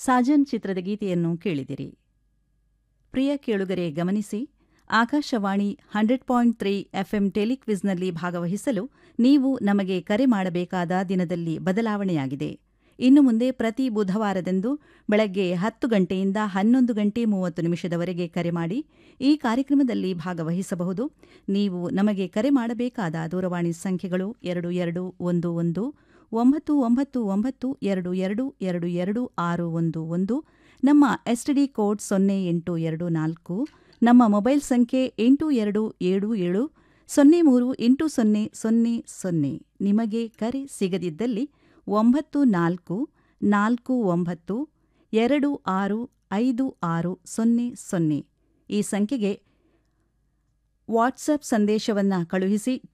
ಸಾಜನ್ ಚಿತ್ರದ ಗೀತೆಯನ್ನು ಕೇಳಿದಿರಿ ಪ್ರಿಯ ಕೇಳುಗರೆ ಗಮನಿಸಿ Akashvani hundred point three FM ಟೆಲಿಕ್ವಿಜ್ನಲ್ಲಿ ಭಾಗವಹಿಸಲು ನೀವು ನಮಗೆ ಕರೆ ಮಾಡಬೇಕಾದ ದಿನದಲ್ಲಿ ಬದಲಾವಣೆಯಾಗಿದೆ ಇನ್ನು ಮುಂದೆ ಪ್ರತಿ ಬುಧವಾರದಂದು ಬೆಳಗ್ಗೆ ಹತ್ತು ಗಂಟೆಯಿಂದ ಹನ್ನೊಂದು ಗಂಟೆ ಮೂವತ್ತು ನಿಮಿಷದವರೆಗೆ ಕರೆ ಮಾಡಿ ಈ ಕಾರ್ಯಕ್ರಮದಲ್ಲಿ ಭಾಗವಹಿಸಬಹುದು ನೀವು ನಮಗೆ ಕರೆ ಮಾಡಬೇಕಾದ ದೂರವಾಣಿ ಸಂಖ್ಯೆಗಳು ಎರಡು ಎರಡು ಒಂದು ಒಂದು ಒಂಬತ್ತು ಒಂಬತ್ತು ಒಂಬತ್ತು ಎರಡು ಎರಡು ಎರಡು ಎರಡು ಆರು ಒಂದು ಒಂದು ನಮ್ಮ ಎಸ್ಟಿಡಿ ಕೋಡ್ ಸೊನ್ನೆ ಎಂಟು ಎರಡು ನಾಲ್ಕು ನಮ್ಮ ಮೊಬೈಲ್ ಸಂಖ್ಯೆ ಎಂಟು ಎರಡು ಏಳು ಏಳು ಸೊನ್ನೆ ಮೂರು ಎಂಟು ಸೊನ್ನೆ ಸೊನ್ನೆ ಸೊನ್ನೆ ನಿಮಗೆ ಕರೆ ಸಿಗದಿದ್ದಲ್ಲಿ ಒಂಬತ್ತು ನಾಲ್ಕು ನಾಲ್ಕು ಒಂಬತ್ತು ಎರಡು ಆರು ಐದು ಆರು ಸೊನ್ನೆ ಸೊನ್ನೆ ಈ ಸಂಖ್ಯೆಗೆ ವಾಟ್ಸಪ್ ಸಂದೇಶವನ್ನು ಕಳುಹಿಸಿ